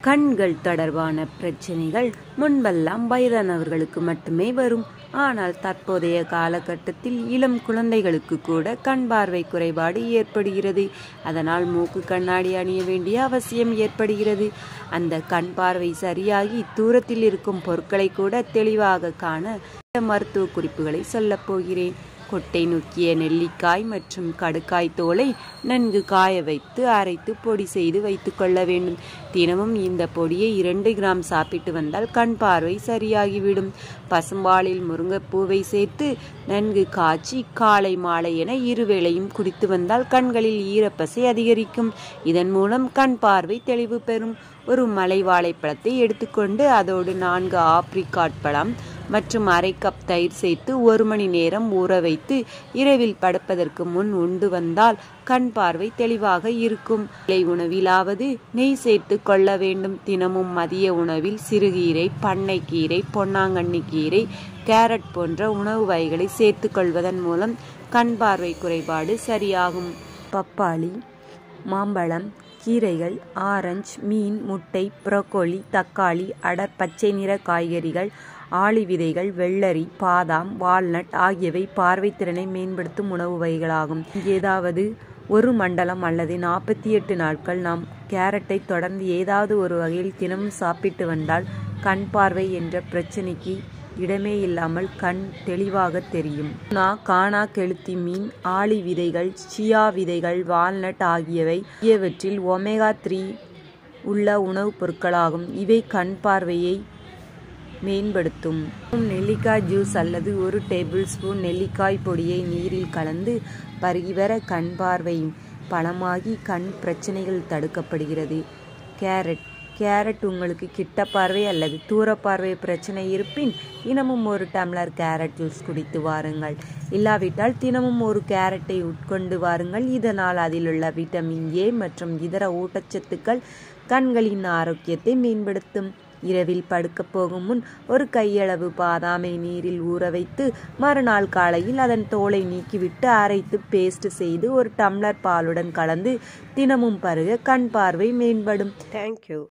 கண்கள் தொடர்பான பிரச்சனைகள் முன்பெல்லாம் வயதானவர்களுக்கு மட்டுமே வரும் ஆனால் தற்போதைய காலகட்டத்தில் இளம் குழந்தைகளுக்கு கூட கண் பார்வை குறைபாடு ஏற்படுகிறது அதனால் மூக்கு கண்ணாடி அணிய வேண்டிய அவசியம் ஏற்படுகிறது அந்த கண் பார்வை சரியாகி தூரத்தில் இருக்கும் பொருட்களை கூட தெளிவாக காண மருத்துவ குறிப்புகளை சொல்லப் போகிறேன் கொட்டை நுக்கிய நெல்லிக்காய் மற்றும் கடுக்காய் தோலை நன்கு காய வைத்து அரைத்து பொடி செய்து வைத்துக் கொள்ள வேண்டும் தினமும் இந்த பொடியை இரண்டு கிராம் சாப்பிட்டு வந்தால் கண் பார்வை சரியாகிவிடும் பசும்பாலில் முருங்கைப்பூவை சேர்த்து நன்கு காய்ச்சி காலை மாலை என இருவேளையும் குடித்து வந்தால் கண்களில் ஈரப்பசை அதிகரிக்கும் இதன் மூலம் கண் பார்வை தெளிவு பெறும் ஒரு மலை வாழைப்பழத்தை எடுத்துக்கொண்டு அதோடு நான்கு ஆப்ரிகாட் பழம் மற்றும் அரை கப் தயிர் சேர்த்து ஒரு மணி நேரம் ஊற வைத்து இரவில் படுப்பதற்கு முன் உண்டு வந்தால் கண் பார்வை தெளிவாக இருக்கும் இலை உணவிலாவது நெய் சேர்த்து கொள்ள வேண்டும் தினமும் மதிய உணவில் சிறுகீரை பண்ணைக்கீரை பொன்னாங்கண்ணி கீரை கேரட் போன்ற உணவு வகைகளை சேர்த்து கொள்வதன் மூலம் கண் பார்வை குறைபாடு சரியாகும் பப்பாளி மாம்பழம் கீரைகள் ஆரஞ்சு மீன் முட்டை புரோக்கோலி தக்காளி அடர் பச்சை நிற காய்கறிகள் ஆளி விதைகள் வெள்ளரி பாதாம் வால்நட் ஆகியவை பார்வைத்திறனை மேம்படுத்தும் உணவு வகைகளாகும் ஏதாவது ஒரு மண்டலம் அல்லது நாற்பத்தி எட்டு நாட்கள் நாம் கேரட்டை தொடர்ந்து ஏதாவது ஒரு வகையில் தினமும் சாப்பிட்டு வந்தால் கண் பார்வை என்ற பிரச்சனைக்கு இடமே இல்லாமல் கண் தெளிவாக தெரியும் நான் காணா கெளுத்தி மீன் ஆளி விதைகள் சியா விதைகள் வால்நட் ஆகியவை ஆகியவற்றில் ஒமேகா த்ரீ உள்ள உணவுப் பொருட்களாகும் இவை கண் பார்வையை மேம்படுத்தும் நெல்லிக்காய் ஜூஸ் அல்லது ஒரு டேபிள் ஸ்பூன் நெல்லிக்காய் பொடியை நீரில் கலந்து பருகிவர கண் பார்வை பலமாகி கண் பிரச்சனைகள் தடுக்கப்படுகிறது கேரட் கேரட் உங்களுக்கு கிட்ட பார்வை அல்லது தூர பார்வை பிரச்சனை இருப்பின் தினமும் ஒரு டம்ளர் கேரட் ஜூஸ் குடித்து வாருங்கள் இல்லாவிட்டால் தினமும் ஒரு கேரட்டை உட்கொண்டு வாருங்கள் இதனால் அதில் உள்ள விட்டமின் ஏ மற்றும் இதர ஊட்டச்சத்துக்கள் கண்களின் ஆரோக்கியத்தை மேம்படுத்தும் இரவில் படுக்கப் போகும் முன் ஒரு கையளவு பாதாமை நீரில் ஊற வைத்து மறுநாள் காலையில் அதன் தோலை நீக்கிவிட்டு அரைத்து பேஸ்ட் செய்து ஒரு டம்ளர் பாலுடன் கலந்து தினமும் பருக கண் பார்வை மேம்படும் தேங்க்யூ